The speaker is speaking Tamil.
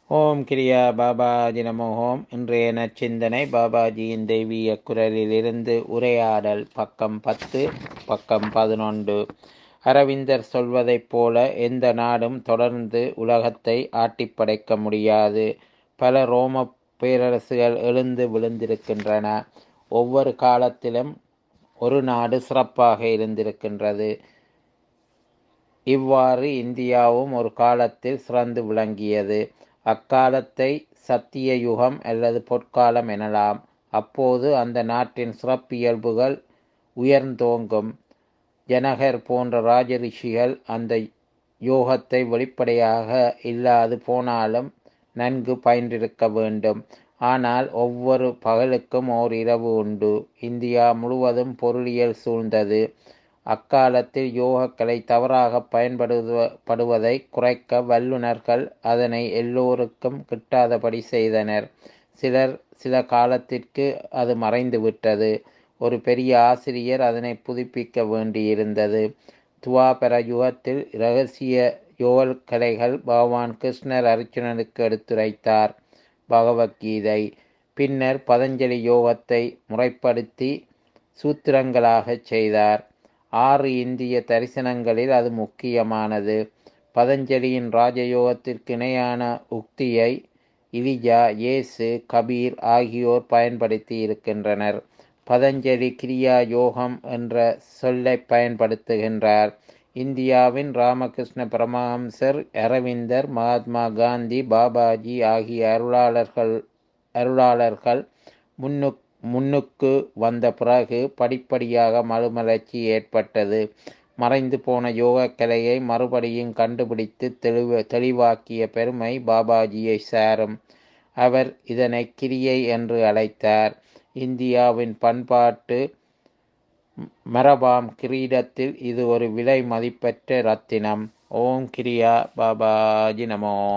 ஓம் கிரியா பாபாஜி நமோ ஓம் இன்றைய நச்சிந்தனை பாபாஜியின் தெய்வீக குரலிலிருந்து உரையாடல் பக்கம் பத்து பக்கம் பதினொன்று அரவிந்தர் சொல்வதைப் போல எந்த நாடும் தொடர்ந்து உலகத்தை ஆட்டிப்படைக்க முடியாது பல ரோம பேரரசுகள் எழுந்து விழுந்திருக்கின்றன ஒவ்வொரு காலத்திலும் ஒரு நாடு சிறப்பாக இருந்திருக்கின்றது இவ்வாறு இந்தியாவும் ஒரு காலத்தில் சிறந்து விளங்கியது அக்காலத்தை சத்திய யுகம் அல்லது பொற்காலம் எனலாம் அப்போது அந்த நாட்டின் சிறப்பியல்புகள் உயர்ந்தோங்கும் ஜனகர் போன்ற ராஜரிஷிகள் அந்த யோகத்தை வெளிப்படையாக இல்லாது போனாலும் நன்கு பயின்றிருக்க வேண்டும் ஆனால் ஒவ்வொரு பகலுக்கும் ஓர் இரவு உண்டு இந்தியா முழுவதும் பொருளியல் சூழ்ந்தது அக்காலத்தில் யோகக்கலை தவறாக பயன்படுவதை குறைக்க வல்லுநர்கள் அதனை எல்லோருக்கும் கிட்டாதபடி செய்தனர் சிலர் சில காலத்திற்கு அது மறைந்துவிட்டது ஒரு பெரிய ஆசிரியர் அதனை புதுப்பிக்க வேண்டியிருந்தது துவாபர யுகத்தில் இரகசிய யோக கலைகள் பகவான் கிருஷ்ணர் அர்ஜுனனுக்கு எடுத்துரைத்தார் பகவத்கீதை பின்னர் பதஞ்சலி யோகத்தை முறைப்படுத்தி சூத்திரங்களாகச் செய்தார் ஆறு இந்திய தரிசனங்களில் அது முக்கியமானது பதஞ்சலியின் ராஜயோகத்திற்கு இணையான உக்தியை இலிஜா இயேசு கபீர் ஆகியோர் பயன்படுத்தி இருக்கின்றனர் பதஞ்சலி கிரியா யோகம் என்ற சொல்லை பயன்படுத்துகின்றார் இந்தியாவின் ராமகிருஷ்ண பரமஹம்சர் அரவிந்தர் மகாத்மா காந்தி பாபாஜி ஆகிய அருளாளர்கள் அருளாளர்கள் முன்னு முன்னுக்கு வந்த பிறகு படிப்படியாக மறுமலர்ச்சி ஏற்பட்டது மறைந்து போன யோகக்கலையை மறுபடியும் கண்டுபிடித்து தெளிவ தெளிவாக்கிய பெருமை பாபாஜியை சாரும் அவர் இதனை கிரியை என்று அழைத்தார் இந்தியாவின் பண்பாட்டு மரபாம் கிரீடத்தில் இது ஒரு விலை மதிப்பற்ற ரத்தினம் ஓம் கிரியா பாபாஜி நமோ